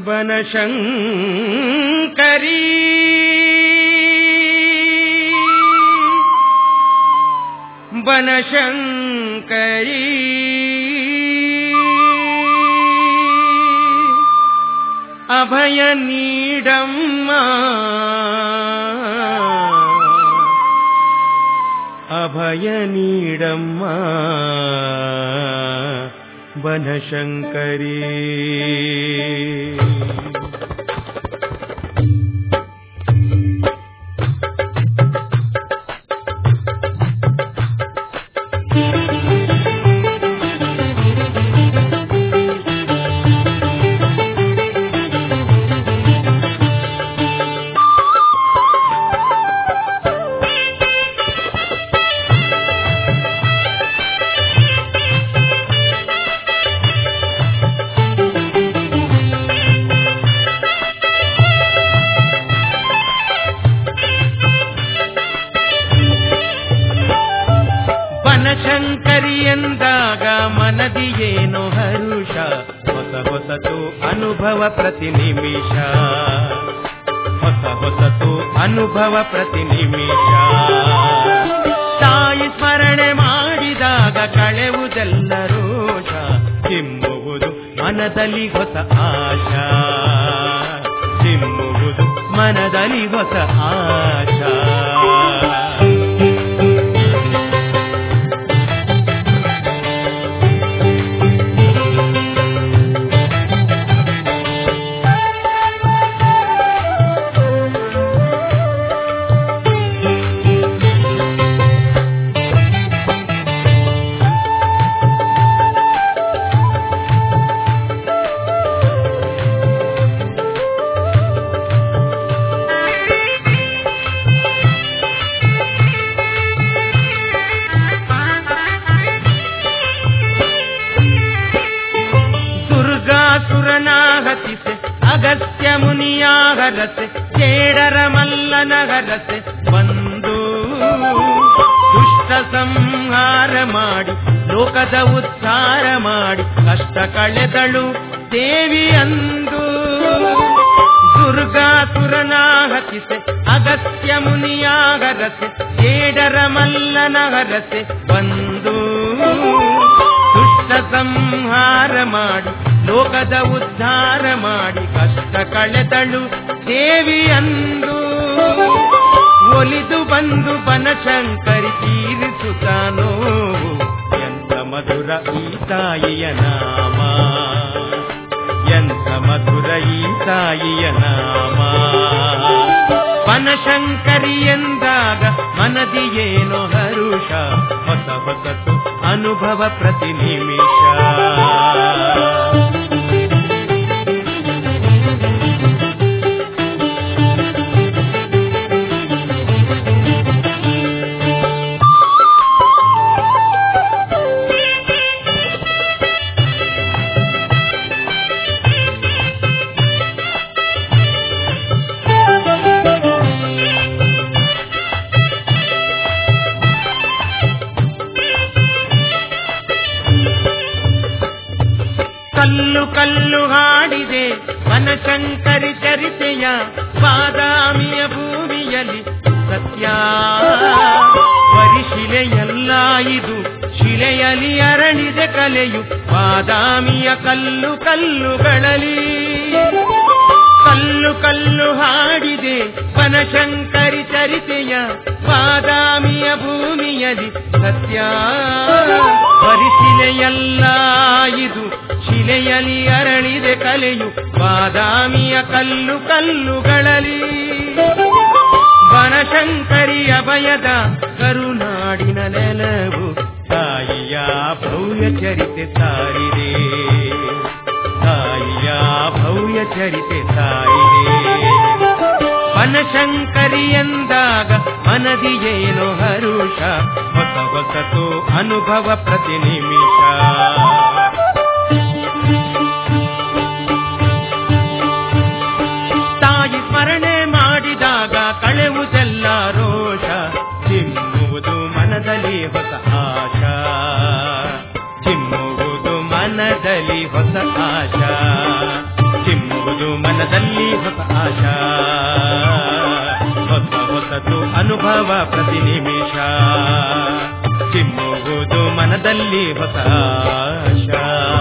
ಬನಶಂಕರಿ ಬನಶಂಕರಿ ಅಭಯ ನೀಡಮ್ಮ ಅಭಯ ನೀಡಮ್ಮ ಬನಶಂಕರಿ ಬನಶಂಕರಿ ಎಂದಾಗ ಮನದಿ ಏನೋ ಹರುಷ ಹೊಸ ಹೊಸತು ಅನುಭವ ಪ್ರತಿ ನಿಮಿಷ ಹೊಸ ಹೊಸತು ಅನುಭವ ಪ್ರತಿ ನಿಮಿಷ ತಾಯಿ ಸ್ಮರಣೆ ಮಾಡಿದಾಗ ಕಳೆವುದೆಲ್ಲ ರೋಷ ಚಿಮ್ಮುವುದು ಮನದಲ್ಲಿ ಹೊಸ ಆಶಾ ಚಿಮ್ಮುವುದು ಮನದಲ್ಲಿ ಹೊಸ ಆಶಾ ದುರ್ಗಾಸುರನ ಹತಿಸೆ ಅಗಸ್ತ್ಯ ಮುನಿಯಾಗರಸೆ ಕೇಡರ ಮಲ್ಲನಗರಸೆ ಬಂದು ದುಷ್ಟ ಸಂಹಾರ ಮಾಡಿ ಲೋಕದ ಉದ್ಧಾರ ಮಾಡಿ ಕಷ್ಟ ಕಳೆದಳು ದೇವಿ ಅಂದು ದುರ್ಗಾಸುರನ ಹತಿಸೆ ಅಗಸ್ತ್ಯ ಮುನಿಯಾಗರಸೆ ಕೇಡರ ಮಲ್ಲನಗರಸೆ ಬಂದು ದುಷ್ಟ ಸಂಹಾರ ಮಾಡಿ ಲೋಕದ ಉದ್ಧಾರ ಮಾಡಿ ಕಷ್ಟ ಕಳೆದಳು ದೇವಿ ಅಂದು ಒಲಿದು ಬಂದು ಬನಶಂಕರಿ ತೀರಿಸುತ್ತಾನೋ ಎಂತ ಮಧುರ ಈ ತಾಯಿಯ ನಾಮ ಎಂತ ಮಧುರ ಈ ತಾಯಿಯ ನಾಮ ಬನಶಂಕರಿ ಎಂದಾಗ ಮನದಿ ಏನೋ ಹರುಷ ಹೊಸ ಹೊಸತು ಅನುಭವ ಪ್ರತಿ ನಿಮಿಷ ಕಲ್ಲು ಕಲ್ಲು ಹಾಡಿದೆ ವನಶಂಕರಿ ಚರಿತೆಯ ಬಾದಾಮಿಯ ಭೂಮಿಯಲ್ಲಿ ಸತ್ಯ ಪರಿಶಿಲೆಯಲ್ಲ ಇದು ಶಿಲೆಯಲ್ಲಿ ಅರಳಿದೆ ಕಲೆಯು ಬಾದಾಮಿಯ ಕಲ್ಲು ಕಲ್ಲುಗಳಲ್ಲಿ ಕಲ್ಲು ಕಲ್ಲು ಹಾಡಿದೆ ವನಶಂಕರಿ ಚರಿತೆಯ ಬಾದಾಮಿಯ ಭೂಮಿಯಲ್ಲಿ ಸತ್ಯ ಪರಿಶಿಲೆಯಲ್ಲ ಇದು ಶಿಲೆಯಲ್ಲಿ ಅರಳಿದೆ ಕಲೆಯು ಬಾದಾಮಿಯ ಕಲ್ಲು ಕಲ್ಲುಗಳಲ್ಲಿ ಬನಶಂಕರಿ ಅಭಯದ ಕರುನಾಡಿನ ನೆಲವು ತಾಯಿಯ ಭವ್ಯ ಚರಿತೆ ಸಾರಿದೆ ತಾಯಿಯ ಭವ್ಯ ಚರಿತೆ ಸಾರಿದೆ ಬನಶಂಕರಿ ಎಂದಾಗ ಮನದಿ ಏನೋ ಹರುಷ ಹೊಸ ಹೊಸತು ಅನುಭವ ಪ್ರತಿ ನಿಮಿಷ ತಾಯಿ ಸ್ಮರಣೆ ಮಾಡಿದಾಗ ಕಳೆವುದೆಲ್ಲ ರೋಷ ಚಿಮ್ಮುವುದು ಮನದಲ್ಲಿ ಹೊಸ ಆಶಾ ಚಿಮ್ಮುವುದು ಮನದಲ್ಲಿ ಹೊಸ ಆಶಾ ಚಿಮ್ಮುವುದು ಹೊಸ ಆಶಾ ಹೊಸ ಹೊಸತು ಅನುಭವ ಪ್ರತಿ ನಿಮಿಷ ಚಿಮ್ಮುವುದು ಮನದಲ್ಲಿ ಹೊಸ ಆಶಾ